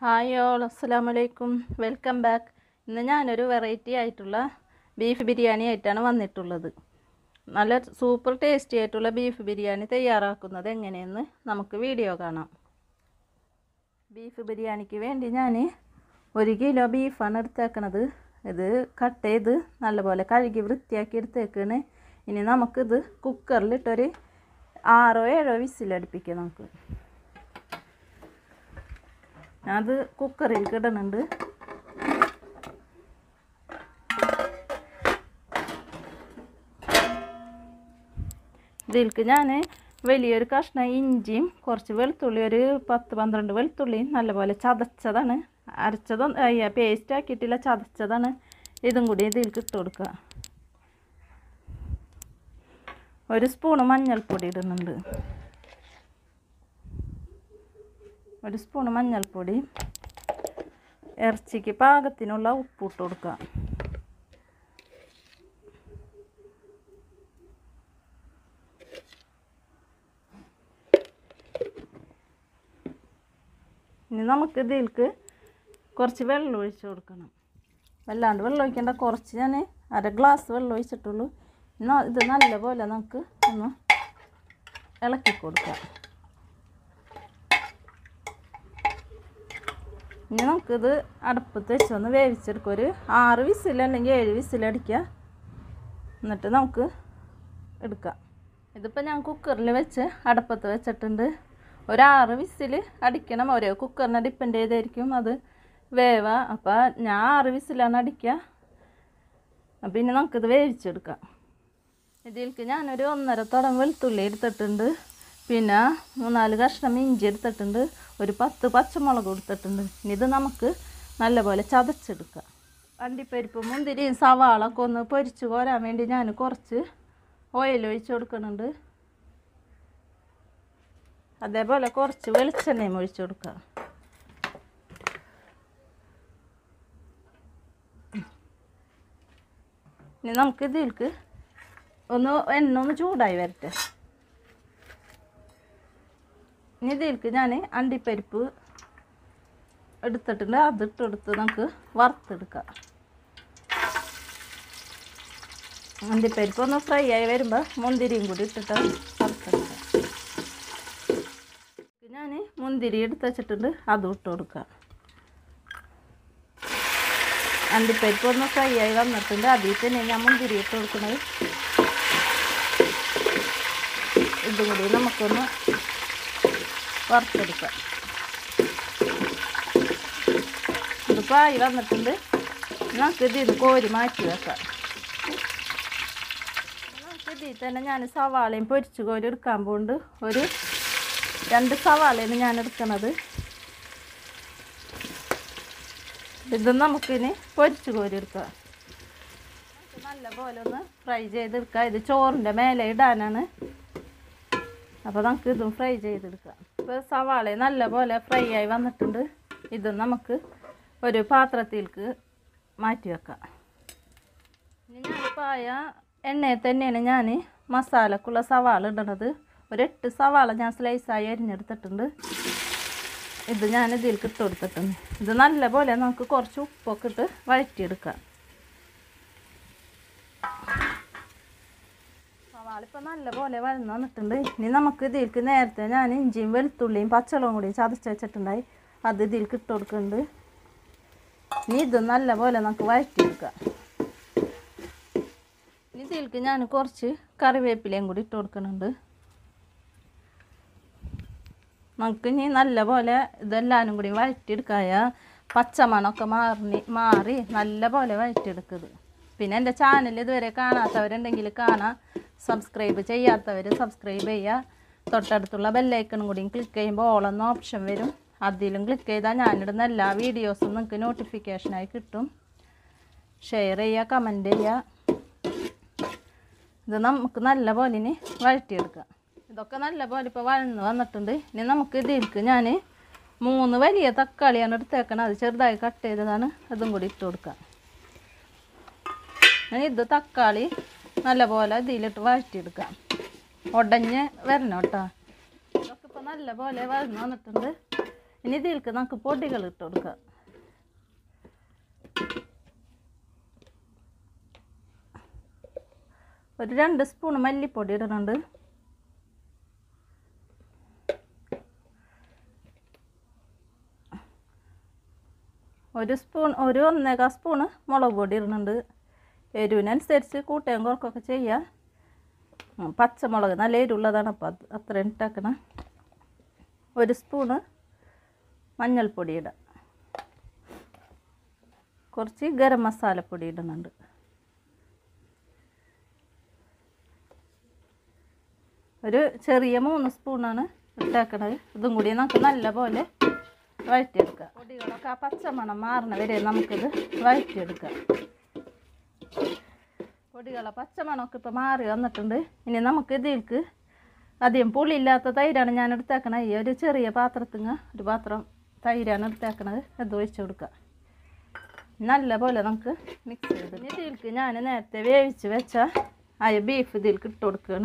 hi all അസ്സാം വലൈക്കും welcome back ഇന്ന് ഞാനൊരു വെറൈറ്റി ആയിട്ടുള്ള ബീഫ് ബിരിയാണി ആയിട്ടാണ് വന്നിട്ടുള്ളത് നല്ല സൂപ്പർ ടേസ്റ്റി ആയിട്ടുള്ള ബീഫ് ബിരിയാണി തയ്യാറാക്കുന്നത് എങ്ങനെയെന്ന് നമുക്ക് വീഡിയോ കാണാം ബീഫ് ബിരിയാണിക്ക് വേണ്ടി ഞാൻ ഒരു കിലോ ബീഫാണ് എടുത്തേക്കണത് ഇത് കട്ട് ചെയ്ത് നല്ലപോലെ കഴുകി വൃത്തിയാക്കി എടുത്തേക്കാണ് ഇനി നമുക്കിത് കുക്കറിലിട്ടൊരു ആറോ ഏഴോ വിസിലടുപ്പിക്കാം നമുക്ക് അത് കുക്കറിൽ ഇടുന്നുണ്ട് ഇതിൽക്ക് ഞാൻ വലിയൊരു കഷ്ണം ഇഞ്ചിയും കുറച്ച് വെളുത്തുള്ളി ഒരു പത്ത് പന്ത്രണ്ട് വെളുത്തുള്ളിയും നല്ലപോലെ ചതച്ചതാണ് അരച്ചതൊന്നും പേസ്റ്റ് ആക്കിയിട്ടില്ല ചതച്ചതാണ് ഇതും കൂടി ഇതിൽക്ക് ഇട്ട് കൊടുക്കുക ഒരു സ്പൂണ് മഞ്ഞൾപ്പൊടി ഇടുന്നുണ്ട് ഒരു സ്പൂണ് മഞ്ഞൾപ്പൊടി ഇറച്ചിക്ക് പാകത്തിനുള്ള ഉപ്പ് ഇട്ട് കൊടുക്കുക ഇനി നമുക്ക് ഇതിലേക്ക് കുറച്ച് വെള്ളം ഒഴിച്ച് കൊടുക്കണം വല്ലാണ്ട് വെള്ളം ഒഴിക്കേണ്ട കുറച്ച് ഞാൻ അര ഗ്ലാസ് വെള്ളം ഒഴിച്ചിട്ടുള്ളൂ എന്നാൽ ഇത് നല്ലപോലെ നമുക്ക് ഒന്ന് ഇളക്കി കൊടുക്കാം ഇനി നമുക്കിത് അടുപ്പത്ത് വെച്ചൊന്ന് വേവിച്ചെടുക്കുക ഒരു ആറ് വിസിൽ അല്ലെങ്കിൽ ഏഴ് വിസിലടിക്കുക എന്നിട്ട് നമുക്ക് എടുക്കാം ഇതിപ്പോൾ ഞാൻ കുക്കറിൽ വെച്ച് അടുപ്പത്ത് വെച്ചിട്ടുണ്ട് ഒരാറ് വിസിൽ അടിക്കണം ഓരോ കുക്കറിനെ ഡിപ്പെൻഡ് ചെയ്തായിരിക്കും അത് വേവ അപ്പോൾ ഞാൻ ആറ് വിസിലാണ് അടിക്കുക അപ്പം ഇനി നമുക്കിത് വേവിച്ചെടുക്കാം ഇതിലേക്ക് ഞാനൊരു ഒന്നര തുടം വെളുത്തുള്ളി എടുത്തിട്ടുണ്ട് പിന്നെ മൂന്നാല് കഷ്ണം ഇഞ്ചി എടുത്തിട്ടുണ്ട് ഒരു പത്ത് പച്ചമുളക് എടുത്തിട്ടുണ്ട് ഇനി ഇത് നമുക്ക് നല്ലപോലെ ചതച്ചെടുക്കാം അണ്ടിപ്പരിപ്പ് മുന്തിരിയും സവാളൊക്കെ ഒന്ന് പൊരിച്ച് കോരാൻ വേണ്ടി ഞാൻ കുറച്ച് ഓയിൽ ഒഴിച്ച് കൊടുക്കുന്നുണ്ട് അതേപോലെ കുറച്ച് വെളിച്ചെണ്ണയും ഒഴിച്ച് കൊടുക്കുക ഇനി നമുക്ക് ഇതിലേക്ക് ഒന്ന് എണ്ണ ഒന്ന് ചൂടായി വരട്ടെ ഇനി ഇതിലേക്ക് ഞാൻ അണ്ടിപ്പരിപ്പ് എടുത്തിട്ടുണ്ട് അതിട്ട് കൊടുത്ത് നമുക്ക് വറുത്തെടുക്കാം അണ്ടിപ്പരിപ്പ് ഒന്ന് ഫ്രൈ ആയി വരുമ്പോൾ മുന്തിരിയും കൂടി ഇട്ടിട്ട് വറുത്തെടുക്കാം ഞാൻ മുന്തിരി എടുത്ത് വെച്ചിട്ടുണ്ട് അതും ഇട്ട് കൊടുക്കുക അണ്ടിപ്പരിപ്പ് ഒന്ന് ഫ്രൈ ആയി വന്നിട്ടുണ്ട് അതിൽ തന്നെ ഞാൻ മുന്തിരി ഇട്ട് കൊടുക്കുന്നത് ഇതും കൂടി നമുക്കൊന്ന് വറുത്തെടുക്കാം ഇതിപ്പോൾ ആയി വന്നിട്ടുണ്ട് നമുക്ക് ഇതിൽ കോരി മാറ്റി വെക്കാം നമുക്ക് ഇതിൽ തന്നെ ഞാൻ സവാളയും പൊരിച്ച് കോരി എടുക്കാൻ പോകുന്നുണ്ട് ഒരു രണ്ട് സവാളയാണ് ഞാൻ എടുക്കുന്നത് ഇത് നമുക്കിനി പൊരിച്ച് കോരി എടുക്കാം നല്ല പോലെ ഒന്ന് ഫ്രൈ ചെയ്തെടുക്കാം ഇത് ചോറിൻ്റെ മേലെ ഇടാനാണ് അപ്പോൾ നമുക്ക് ഇതും ഫ്രൈ ചെയ്തെടുക്കാം ഇപ്പോൾ സവാള നല്ല പോലെ ഫ്രൈ ആയി വന്നിട്ടുണ്ട് ഇത് നമുക്ക് ഒരു പാത്രത്തിലേക്ക് മാറ്റി വെക്കാം ഇനി ഞാനിപ്പോൾ ആയ എണ്ണയിൽ തന്നെയാണ് ഞാൻ മസാലക്കുള്ള സവാള ഇടണത് ഒരു എട്ട് സവാള ഞാൻ സ്ലൈസായി അരിഞ്ഞെടുത്തിട്ടുണ്ട് ഇത് ഞാൻ ഇതിലേക്ക് ഇട്ട് കൊടുത്തിട്ടുണ്ട് ഇത് നല്ല പോലെ നമുക്ക് കുറച്ച് ഉപ്പൊക്കെ ഇട്ട് വഴറ്റിയെടുക്കാം സവാള ഇപ്പോൾ നല്ല പോലെ വഴന്ന് വന്നിട്ടുണ്ട് ഇനി നമുക്ക് ഇതിലേക്ക് നേരത്തെ ഞാൻ ഇഞ്ചിയും വെളുത്തുള്ളിയും പച്ചളവും കൂടി ചതച്ച് വെച്ചിട്ടുണ്ടായി അത് ഇതിലേക്ക് ഇട്ട് കൊടുക്കുന്നുണ്ട് ഇനി ഇത് നല്ല പോലെ നമുക്ക് വഴറ്റിയെടുക്കാം ഇനി ഇതിലേക്ക് ഞാൻ കുറച്ച് കറിവേപ്പിലയും കൂടി ഇട്ട് കൊടുക്കുന്നുണ്ട് നമുക്ക് ഇനി നല്ല പോലെ ഇതെല്ലാവരും കൂടി വഴറ്റിയെടുക്കായ പച്ചമണമൊക്കെ മാറി മാറി നല്ല പോലെ വഴറ്റിയെടുക്കുന്നത് പിന്നെ എൻ്റെ ചാനൽ ഇതുവരെ കാണാത്തവരുണ്ടെങ്കിൽ കാണാം സബ്സ്ക്രൈബ് ചെയ്യാത്തവർ സബ്സ്ക്രൈബ് ചെയ്യുക തൊട്ടടുത്തുള്ള ബെല്ലൈക്കണും കൂടി ക്ലിക്ക് ചെയ്യുമ്പോൾ ഓളെന്ന ഓപ്ഷൻ വരും അതിലും ക്ലിക്ക് ചെയ്താൽ ഞാനിടുന്ന എല്ലാ വീഡിയോസും നിങ്ങൾക്ക് നോട്ടിഫിക്കേഷനായി കിട്ടും ഷെയർ ചെയ്യുക കമൻറ്റ് ചെയ്യുക ഇത് നമുക്ക് നല്ല പോലെ ഇനി വഴറ്റിയെടുക്കാം ഇതൊക്കെ നല്ല പോലെ ഇപ്പോൾ വഴന്ന് വന്നിട്ടുണ്ട് ഇനി നമുക്ക് ഇതിലേക്ക് ഞാൻ മൂന്ന് വലിയ തക്കാളിയാണ് എടുത്തേക്കണം അത് ചെറുതായി കട്ട് ചെയ്തതാണ് അതും കൂടി ഇട്ട് കൊടുക്കാം ഇനി ഇത് തക്കാളി നല്ല പോലെ ഇതിലിട്ട് വഴറ്റിയെടുക്കാം ഉടഞ്ഞ് വരണം കേട്ടോ ഇതൊക്കെ ഇപ്പോൾ നല്ല പോലെ വഴന്ന് വന്നിട്ടുണ്ട് ഇനി ഇതിലേക്ക് നമുക്ക് പൊടികൾ ഇട്ട് കൊടുക്കാം ഒരു രണ്ട് സ്പൂൺ മല്ലിപ്പൊടി ഇടുന്നുണ്ട് ഒരു സ്പൂൺ ഒരു ഒന്നേകാൽ സ്പൂണ് മുളക് പൊടി ഇടുന്നുണ്ട് എരിവിനനുസരിച്ച് കൂട്ടുകയും കുറക്കൊക്കെ ചെയ്യാം ഉം, പച്ചമുളക് നല്ല എരിവുള്ളതാണ് അപ്പോൾ അത് അത്രയും ഇട്ടാക്കണം ഒരു സ്പൂണ് മഞ്ഞൾപ്പൊടി ഇടാം കുറച്ച് ഗരം മസാലപ്പൊടി ഇടുന്നുണ്ട് ഒരു ചെറിയ മൂന്ന് സ്പൂണാണ് ഇട്ടേക്കണത് ഇതും കൂടി നമുക്ക് നല്ല പോലെ വഴറ്റിയെടുക്കാം പൊടികളൊക്കെ ആ പച്ചമണം മാറണ വരെ നമുക്കിത് വഴറ്റിയെടുക്കാം പൊടികളെ പച്ചമണമൊക്കെ ഇപ്പോൾ മാറി വന്നിട്ടുണ്ട് ഇനി നമുക്ക് ഇതിലേക്ക് അധികം പുളിയില്ലാത്ത തൈരാണ് ഞാൻ എടുത്തേക്കണത് ഈ ഒരു ചെറിയ പാത്രത്തിങ്ങ ഒരു പാത്രം തൈരാണ് എടുത്തേക്കണത് അത് ഒഴിച്ച് കൊടുക്കുക നല്ല പോലെ നമുക്ക് മിക്സ് ചെയ്ത് ഇനി ഇതിലേക്ക് ഞാൻ നേരത്തെ വേവിച്ച് വെച്ച ആയ ബീഫ് ഇതിലേക്ക് ഇട്ട് കൊടുക്കുകയാണ്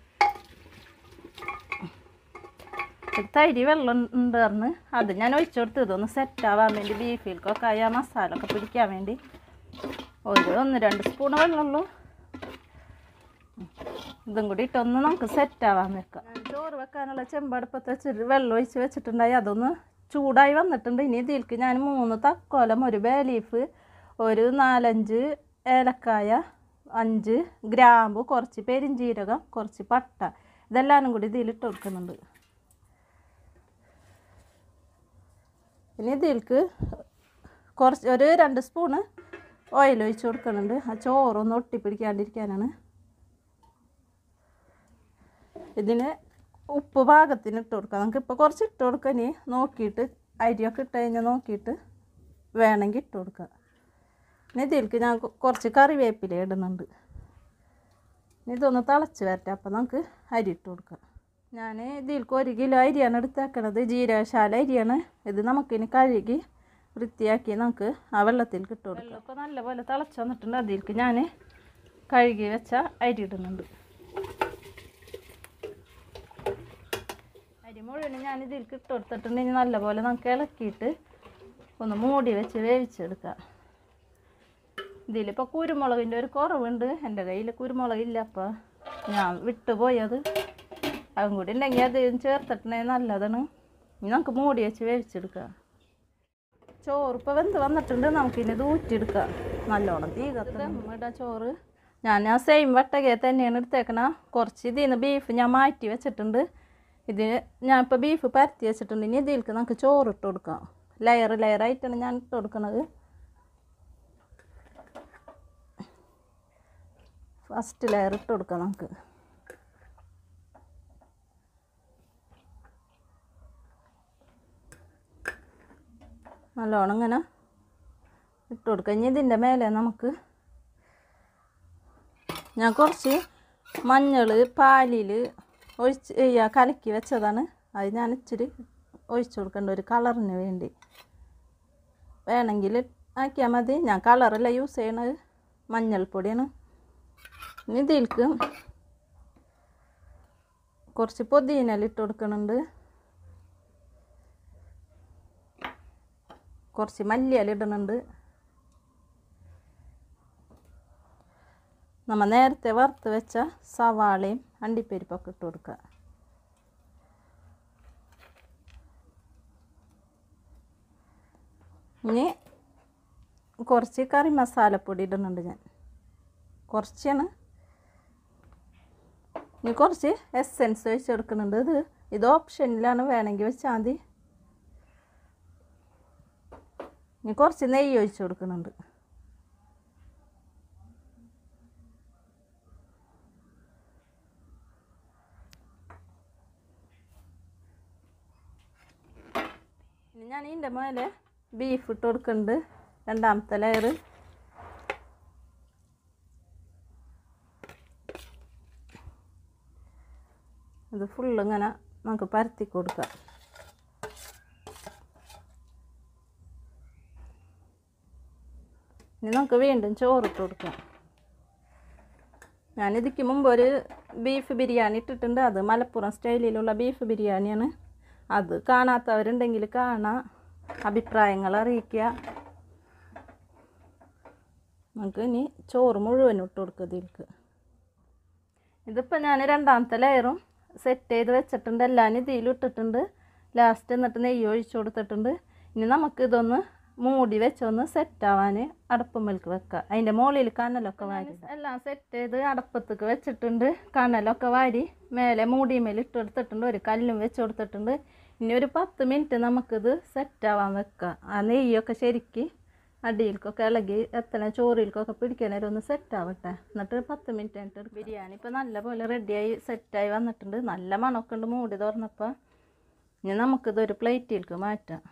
ഒരു തൈര് വെള്ളം ഉണ്ടായിരുന്നു അത് ഞാൻ ഒഴിച്ചു കൊടുത്ത് ഇതൊന്ന് സെറ്റ് ആവാൻ വേണ്ടി ബീഫിൽക്കൊക്കെ ആ മസാല ഒക്കെ പിടിക്കാൻ വേണ്ടി ഒരു ഒന്ന് രണ്ട് സ്പൂൺ വെള്ളമുള്ളൂ ഇതും കൂടി ഇട്ടൊന്ന് നമുക്ക് സെറ്റ് ആവാൻ വെക്കാം ഞാൻ ചോറ് വെക്കാനുള്ള ചെമ്പടുപ്പത്ത് വെച്ചിട്ട് വെള്ളം ഒഴിച്ച് വെച്ചിട്ടുണ്ടായി അതൊന്ന് ചൂടായി വന്നിട്ടുണ്ട് ഇനി ഇതിലേക്ക് ഞാൻ മൂന്ന് തക്കോലം ഒരു ബേ ലീഫ് ഒരു നാലഞ്ച് ഏലക്കായ അഞ്ച് ഗ്രാമ്പു കുറച്ച് പെരിഞ്ചീരകം കുറച്ച് പട്ട ഇതെല്ലാനും കൂടി ഇതിലിട്ട് കൊടുക്കുന്നുണ്ട് ഇനി ഇതിലേക്ക് കുറച്ച് ഒരു രണ്ട് സ്പൂണ് ഓയിൽ ഒഴിച്ച് കൊടുക്കുന്നുണ്ട് ആ ചോറൊന്ന് ഒട്ടിപ്പിടിക്കാണ്ടിരിക്കാനാണ് ഇതിന് ഉപ്പ് പാകത്തിന് ഇട്ട് കൊടുക്കാം നമുക്ക് ഇപ്പോൾ കുറച്ച് ഇട്ട് കൊടുക്കാം ഇനി നോക്കിയിട്ട് അരിയൊക്കെ ഇട്ട് കഴിഞ്ഞാൽ നോക്കിയിട്ട് വേണമെങ്കിൽ ഇട്ട് കൊടുക്കാം ഇനി ഇതിലേക്ക് ഞാൻ കൊ- കുറച്ച് കറിവേപ്പില ഇടുന്നുണ്ട് ഇനി ഇതൊന്ന് തിളച്ച് വരട്ടെ അപ്പോൾ നമുക്ക് അരി ഇട്ട് കൊടുക്കാം ഞാൻ ഇതിലേക്ക് ഒരു കിലോ അരിയാണ് എടുത്തേക്കണത് ജീരകശാല അരിയാണ് ഇത് നമുക്കിനി കഴുകി വൃത്തിയാക്കി നമുക്ക് ആ വെള്ളത്തിൽ ഇട്ട് കൊടുക്കാം വെള്ളമൊക്കെ നല്ലപോലെ തിളച്ച് വന്നിട്ടുണ്ട് അതിലേക്ക് ഞാൻ കഴുകി വെച്ച അരി ഇടുന്നുണ്ട് അരി മുഴുവനും ഞാൻ ഇതിലേക്ക് ഇട്ട് കൊടുത്തിട്ടുണ്ട് ഇനി നല്ലപോലെ നമുക്ക് ഇളക്കിയിട്ട് ഒന്ന് മൂടി വെച്ച് വേവിച്ചെടുക്കാം ഇതിലിപ്പോൾ കുരുമുളകിൻ്റെ ഒരു കുറവുണ്ട് എൻ്റെ കയ്യിൽ കുരുമുളകില്ല അപ്പോൾ ഞാൻ വിട്ടുപോയത് അതും കൂടി ഉണ്ടെങ്കിൽ അത് ചേർത്തിട്ടുണ്ടെങ്കിൽ നല്ലതാണ് ഇനി നമുക്ക് മൂടി വെച്ച് വേവിച്ചെടുക്കാം ചോറ് ഇപ്പോൾ വെന്ത് വന്നിട്ടുണ്ട് നമുക്കിനി ഇത് ഊറ്റിയെടുക്കാം നല്ലോണം തീ കത്തിട ചോറ് ഞാൻ ആ സെയിം വട്ടകയെ തന്നെയാണ് എടുത്തേക്കണ കുറച്ച് ഇതിൽ നിന്ന് ബീഫ് ഞാൻ മാറ്റി വെച്ചിട്ടുണ്ട് ഇതിന് ഞാൻ ഇപ്പോൾ ബീഫ് പരത്തി വെച്ചിട്ടുണ്ട് ഇനി ഇതിലേക്ക് നമുക്ക് ചോറ് ഇട്ട് കൊടുക്കാം ലെയർ ലെയറായിട്ടാണ് ഞാൻ ഇട്ട് കൊടുക്കുന്നത് ഫസ്റ്റ് ലെയർ ഇട്ട് കൊടുക്കാം നമുക്ക് നല്ലോണം ഇങ്ങനെ ഇട്ട് കൊടുക്കാം ഇനി ഇതിൻ്റെ മേലെ നമുക്ക് ഞാൻ കുറച്ച് മഞ്ഞൾ പാലിൽ ഒഴിച്ച് ചെയ്യാ കലക്കി വെച്ചതാണ് അത് ഞാൻ ഇച്ചിരി ഒഴിച്ചു കൊടുക്കേണ്ട ഒരു കളറിന് വേണ്ടി വേണമെങ്കിൽ ആക്കിയാൽ മതി ഞാൻ കളറല്ല യൂസ് ചെയ്യണത് മഞ്ഞൾപ്പൊടിയാണ് ഇനി ഇതിലേക്ക് കുറച്ച് പൊതിനയില ഇട്ട് കൊടുക്കുന്നുണ്ട് കുറച്ച് മല്ലിയില ഇടുന്നുണ്ട് നമ്മൾ നേരത്തെ വറുത്ത് വെച്ച സവാളയും അണ്ടിപ്പരിപ്പൊക്കെ ഇട്ട് കൊടുക്കുക ഇനി കുറച്ച് കറി മസാലപ്പൊടി ഇടുന്നുണ്ട് ഞാൻ കുറച്ചാണ് ഇനി കുറച്ച് എസെൻസ് വെച്ച് കൊടുക്കുന്നുണ്ട് ഇത് ഇത് ഓപ്ഷനിലാണ് വേണമെങ്കിൽ വെച്ചാൽ മതി ഇനി കുറച്ച് നെയ്യ് ഒഴിച്ച് കൊടുക്കുന്നുണ്ട് ഇനി ഞാൻ ഇതിൻ്റെ മേലെ ബീഫ് ഇട്ട് കൊടുക്കുന്നുണ്ട് രണ്ടാമത്തെ ലെയർ ഇത് ഫുള്ള് ഇങ്ങനെ നമുക്ക് പരത്തി കൊടുക്കാം ഇനി നമുക്ക് വീണ്ടും ചോറിട്ട് കൊടുക്കാം ഞാൻ ഇതിക്ക് മുമ്പ് ഒരു ബീഫ് ബിരിയാണി ഇട്ടിട്ടുണ്ട് അത് മലപ്പുറം സ്റ്റൈലിലുള്ള ബീഫ് ബിരിയാണിയാണ് അത് കാണാത്തവരുണ്ടെങ്കിൽ കാണാം അഭിപ്രായങ്ങൾ അറിയിക്കുക നമുക്ക് ഇനി ചോറ് മുഴുവനും ഇട്ട് കൊടുക്കുക ഇതിലേക്ക് ഇതിപ്പോൾ ഞാൻ രണ്ടാമത്തെ ലെയറും സെറ്റ് ചെയ്ത് വെച്ചിട്ടുണ്ട് എല്ലാം ഇതിലും ഇട്ടിട്ടുണ്ട് ലാസ്റ്റ് എന്നിട്ട് നെയ്യ് ഒഴിച്ചു കൊടുത്തിട്ടുണ്ട് ഇനി നമുക്ക് ഇതൊന്ന് മൂടി വെച്ചൊന്ന് സെറ്റ് ആവാൻ അടപ്പുമ്മൽക്ക് വെക്കുക അതിൻ്റെ മുകളിൽ കനലൊക്കെ വാരി എല്ലാം സെറ്റ് ചെയ്ത് അടപ്പത്തേക്ക് വെച്ചിട്ടുണ്ട് കനലൊക്കെ വാരി മേലെ മൂടിമേൽ ഇട്ട് കൊടുത്തിട്ടുണ്ട് ഒരു കല്ലും വെച്ച് കൊടുത്തിട്ടുണ്ട് ഇനി ഒരു പത്ത് മിനിറ്റ് നമുക്കിത് സെറ്റ് ആവാൻ വെക്കുക ആ നെയ്യൊക്കെ ശരിക്ക് അടിയിൽക്കൊക്കെ ഇളകി എത്തണ ചോറിൽക്കൊക്കെ പിടിക്കാനേരം ഒന്ന് സെറ്റ് ആവട്ടെ എന്നിട്ട് ഒരു പത്ത് മിനിറ്റ് കഴിഞ്ഞിട്ട് ബിരിയാണി ഇപ്പോൾ നല്ലപോലെ റെഡിയായി സെറ്റായി വന്നിട്ടുണ്ട് നല്ല മണമൊക്കെ ഉണ്ട് മൂടി തുറന്നപ്പോൾ ഇനി നമുക്കിതൊരു പ്ലേറ്റിലേക്ക് മാറ്റാം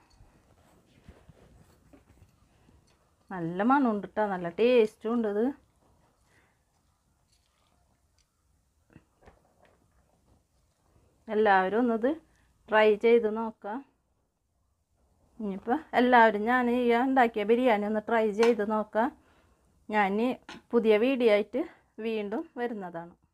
നല്ല മണമുണ്ട് കേട്ടോ നല്ല ടേസ്റ്റും ഉണ്ട് ഇത് എല്ലാവരും ഒന്നത് ട്രൈ ചെയ്ത് നോക്കാം ഇനിയിപ്പോൾ എല്ലാവരും ഞാൻ ഈ ഉണ്ടാക്കിയ ബിരിയാണി ഒന്ന് ട്രൈ ചെയ്ത് നോക്കാം ഞാൻ പുതിയ വീഡിയോ ആയിട്ട് വീണ്ടും വരുന്നതാണ്